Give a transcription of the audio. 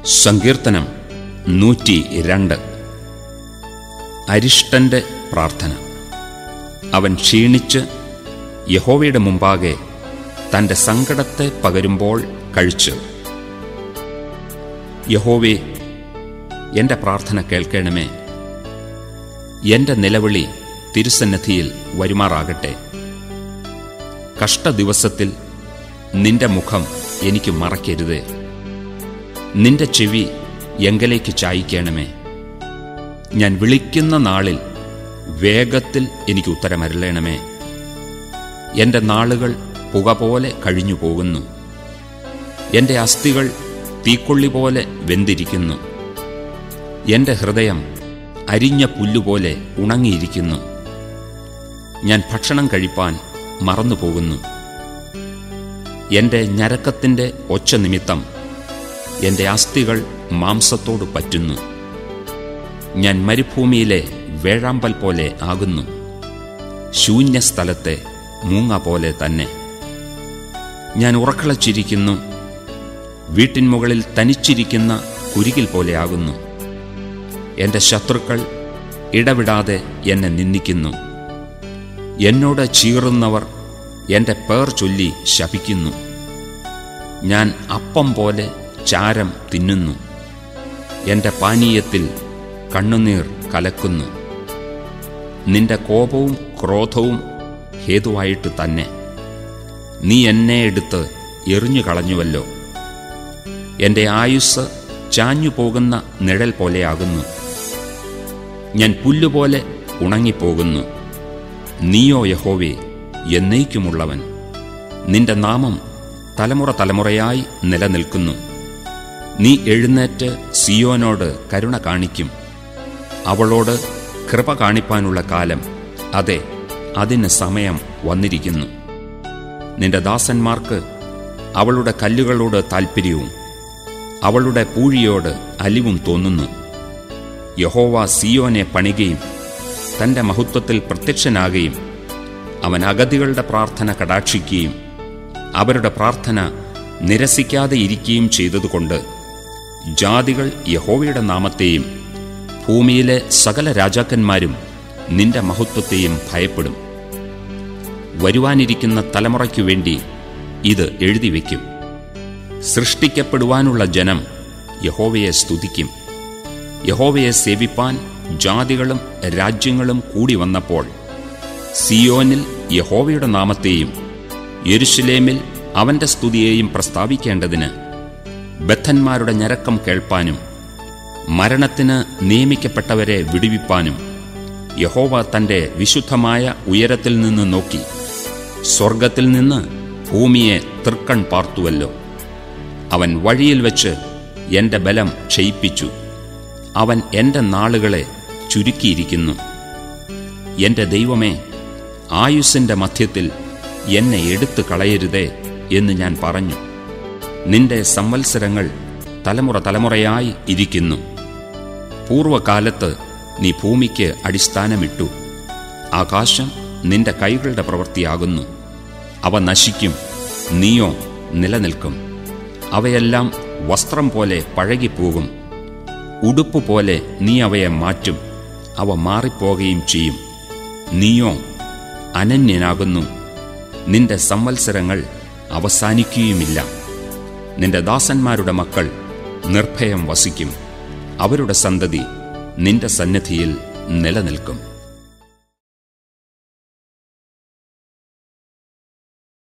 സങ്കീർത്തനം നൂറ്റി രണ്ട് അരിഷ്ടന്റെ പ്രാർത്ഥന അവൻ ക്ഷീണിച്ച് യഹോവയുടെ മുമ്പാകെ തന്റെ സങ്കടത്തെ പകരുമ്പോൾ കഴിച്ച് യഹോവേ എന്റെ പ്രാർത്ഥന കേൾക്കണമേ എന്റെ നിലവിളി തിരുസന്നിധിയിൽ വരുമാറാകട്ടെ കഷ്ടദിവസത്തിൽ നിന്റെ മുഖം എനിക്ക് മറയ്ക്കരുതേ നിന്റെ ചെവി എങ്കലേക്ക് ചായ്ക്കണമേ ഞാൻ വിളിക്കുന്ന നാളിൽ വേഗത്തിൽ എനിക്ക് ഉത്തരമരുളണമേ എന്റെ നാളുകൾ പുക പോലെ കഴിഞ്ഞു പോകുന്നു എന്റെ അസ്ഥികൾ തീക്കൊള്ളി പോലെ വെന്തിരിക്കുന്നു എന്റെ ഹൃദയം അരിഞ്ഞ പുല്ലുപോലെ ഉണങ്ങിയിരിക്കുന്നു ഞാൻ ഭക്ഷണം കഴിപ്പാൻ മറന്നുപോകുന്നു എന്റെ ഞരക്കത്തിന്റെ ഒച്ച നിമിത്തം എന്റെ അസ്ഥികൾ മാംസത്തോട് പറ്റുന്നു ഞാൻ മരുഭൂമിയിലെ വേഴാമ്പൽ പോലെ ആകുന്നു ശൂന്യസ്ഥലത്തെ മൂങ്ങ പോലെ തന്നെ ഞാൻ ഉറക്കളച്ചിരിക്കുന്നു വീട്ടിൻമുകളിൽ തനിച്ചിരിക്കുന്ന കുരുകിൽ പോലെ ആകുന്നു എന്റെ ശത്രുക്കൾ ഇടവിടാതെ എന്നെ നിന്ദിക്കുന്നു എന്നോട് ചീറുന്നവർ എന്റെ പേർ ചൊല്ലി ശപിക്കുന്നു ഞാൻ അപ്പം പോലെ ചാരം തിന്നുന്നു എന്റെ പാനീയത്തിൽ കണ്ണുനീർ കലക്കുന്നു നിന്റെ കോപവും ക്രോധവും ഹേതുവായിട്ട് തന്നെ നീ എന്നെ എടുത്ത് എറിഞ്ഞു കളഞ്ഞുവല്ലോ എന്റെ ആയുസ് ചാഞ്ഞു പോകുന്ന നിഴൽ പോലെയാകുന്നു ഞാൻ പുല്ലുപോലെ ഉണങ്ങിപ്പോകുന്നു നീയോ യഹോവേ എന്നേക്കുമുള്ളവൻ നിന്റെ നാമം തലമുറ തലമുറയായി നിലനിൽക്കുന്നു നീ എഴുന്നേറ്റ് സിയോനോട് കരുണ കാണിക്കും അവളോട് കൃപ കാണിപ്പാനുള്ള കാലം അതെ അതിന് സമയം വന്നിരിക്കുന്നു നിന്റെ ദാസന്മാർക്ക് അവളുടെ കല്ലുകളോട് താൽപ്പര്യവും അവളുടെ പൂഴിയോട് അലിവും തോന്നുന്നു യഹോവ സിയോനെ പണികയും തന്റെ മഹത്വത്തിൽ പ്രത്യക്ഷനാകുകയും അവൻ അഗതികളുടെ പ്രാർത്ഥന കടാക്ഷിക്കുകയും അവരുടെ പ്രാർത്ഥന നിരസിക്കാതെ ഇരിക്കുകയും ചെയ്തതുകൊണ്ട് ജാതികൾ യഹോവയുടെ നാമത്തെയും ഭൂമിയിലെ സകല രാജാക്കന്മാരും നിന്റെ മഹത്വത്തെയും ഭയപ്പെടും വരുവാനിരിക്കുന്ന തലമുറയ്ക്കു വേണ്ടി ഇത് എഴുതിവെക്കും സൃഷ്ടിക്കപ്പെടുവാനുള്ള ജനം യഹോവയെ സ്തുതിക്കും യഹോവയെ സേവിപ്പാൻ ജാതികളും രാജ്യങ്ങളും കൂടി വന്നപ്പോൾ സിയോനിൽ യഹോവയുടെ നാമത്തെയും യെരുഷലേമിൽ അവന്റെ സ്തുതിയെയും പ്രസ്താവിക്കേണ്ടതിന് ബദ്ധന്മാരുടെ ഞരക്കം കേൾപ്പാനും മരണത്തിന് നിയമിക്കപ്പെട്ടവരെ വിടുവിപ്പാനും യഹോവ തന്റെ വിശുദ്ധമായ ഉയരത്തിൽ നിന്ന് നോക്കി സ്വർഗത്തിൽ നിന്ന് ഭൂമിയെ തൃക്കൺ പാർത്തുവല്ലോ അവൻ വഴിയിൽ വെച്ച് എന്റെ ബലം ക്ഷയിപ്പിച്ചു അവൻ എന്റെ നാളുകളെ ചുരുക്കിയിരിക്കുന്നു എന്റെ ദൈവമേ ആയുസ്സിന്റെ മധ്യത്തിൽ എന്നെ എടുത്തു കളയരുതേ എന്ന് ഞാൻ പറഞ്ഞു നിന്റെ സംവത്സരങ്ങൾ തലമുറ തലമുറയായി ഇരിക്കുന്നു പൂർവകാലത്ത് നീ ഭൂമിക്ക് അടിസ്ഥാനമിട്ടു ആകാശം നിന്റെ കൈകളുടെ പ്രവൃത്തിയാകുന്നു അവ നശിക്കും നീയോ നിലനിൽക്കും അവയെല്ലാം വസ്ത്രം പോലെ പഴകിപ്പോകും ഉടുപ്പ് പോലെ നീ അവയെ മാറ്റും അവ മാറിപ്പോകുകയും ചെയ്യും നീയോ അനന്യനാകുന്നു നിന്റെ സംവത്സരങ്ങൾ അവസാനിക്കുകയുമില്ല നിന്റെ ദാസന്മാരുടെ മക്കൾ നിർഭയം വസിക്കും അവരുടെ സന്തതി നിന്റെ സന്നിധിയിൽ നിലനിൽക്കും